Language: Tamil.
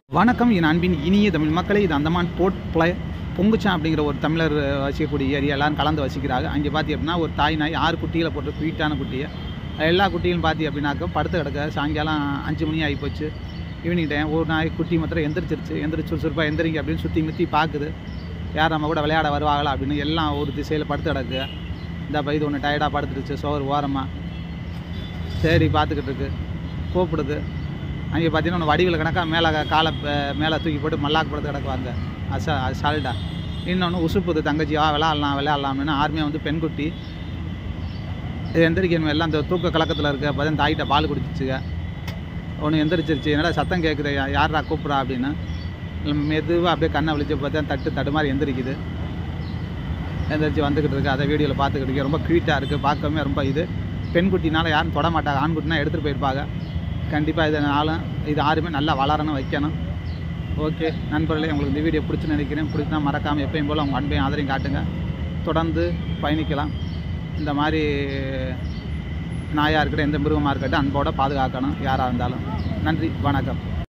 வணக்கம் என் அன்பின் இனிய தமிழ் மக்களை இது அந்தமான் போர்ட் பிளே பொங்குச்சான் அப்படிங்கிற ஒரு தமிழர் வசிக்கக்கூடிய ஏரியா எல்லாரும் கலந்து வசிக்கிறாங்க அங்கே பார்த்தி அப்படின்னா ஒரு தாய் நாய் ஆறு குட்டிகளை போட்டு ஸ்வீட்டான குட்டியை எல்லா குட்டிகளும் பார்த்தி அப்படின்னாக்க படுத்து கிடக்க சாயங்காலம் அஞ்சு மணி ஆகி போச்சு ஈவினிங் டைம் ஒரு நாய் குட்டி மாத்திரம் எந்திரிச்சிருச்சு எந்திரிச்சு சுறுசுறுப்பாக எந்திரிங்க அப்படின்னு சுற்றி முற்றி பார்க்குது யார் நம்ம கூட விளையாட வருவாங்களா அப்படின்னு எல்லாம் ஒரு திசையில் படுத்து கிடக்கு இந்த இது ஒன்று டயர்டாக படுத்துருச்சு சோறு ஓரமாக சரி பார்த்துக்கிட்டு இருக்கு கூப்பிடுது அங்கே பார்த்தீங்கன்னா ஒன்று வடிவில் கணக்காக மேலே காலை ப- மேலே தூக்கி போட்டு மல்லாக்கு படுத்து கிடக்குவாங்க அசா சால்டா இன்னொன்று உசுப்புது தங்கச்சி வா விளையாடலாம் விளையாடலாம்னு ஆர்மியாக வந்து பெண்குட்டி இது எந்திரிக்கணும் எல்லாம் இந்த தூக்க கலக்கத்தில் இருக்க அப்போ தான் தாயிட்ட பால் குடிச்சிச்சுங்க ஒன்று எந்திரிச்சிருச்சு என்னடா சத்தம் கேட்குது யாரா கூப்பிட்றா அப்படின்னு மெதுவாக அப்படியே கண்ணை விழிச்சு பார்த்தா தட்டு தட்டு மாதிரி எந்திரிக்குது எந்திரிச்சு வந்துக்கிட்டு இருக்கு அதை வீடியோவில் பார்த்துக்கிட்டு இருக்கு ரொம்ப க்யூட்டாக இருக்குது பார்க்கவே ரொம்ப இது பெண்குட்டினால யாரும் தொட மாட்டாங்க ஆண்குட்டினா எடுத்துகிட்டு போயிருப்பாங்க கண்டிப்பாக இதனாலும் இது யாருமே நல்லா வளரணும் வைக்கணும் ஓகே நண்பர்களே உங்களுக்கு இந்த வீடியோ பிடிச்சி நினைக்கிறேன் பிடிச்சினா மறக்காமல் எப்பயும் போல் உங்கள் அன்பையும் ஆதரையும் காட்டுங்க தொடர்ந்து பயணிக்கலாம் இந்த மாதிரி நாயாக இருக்கட்டும் எந்த மிருகமாக இருக்கட்டும் அன்போடு பாதுகாக்கணும் யாராக இருந்தாலும் நன்றி வணக்கம்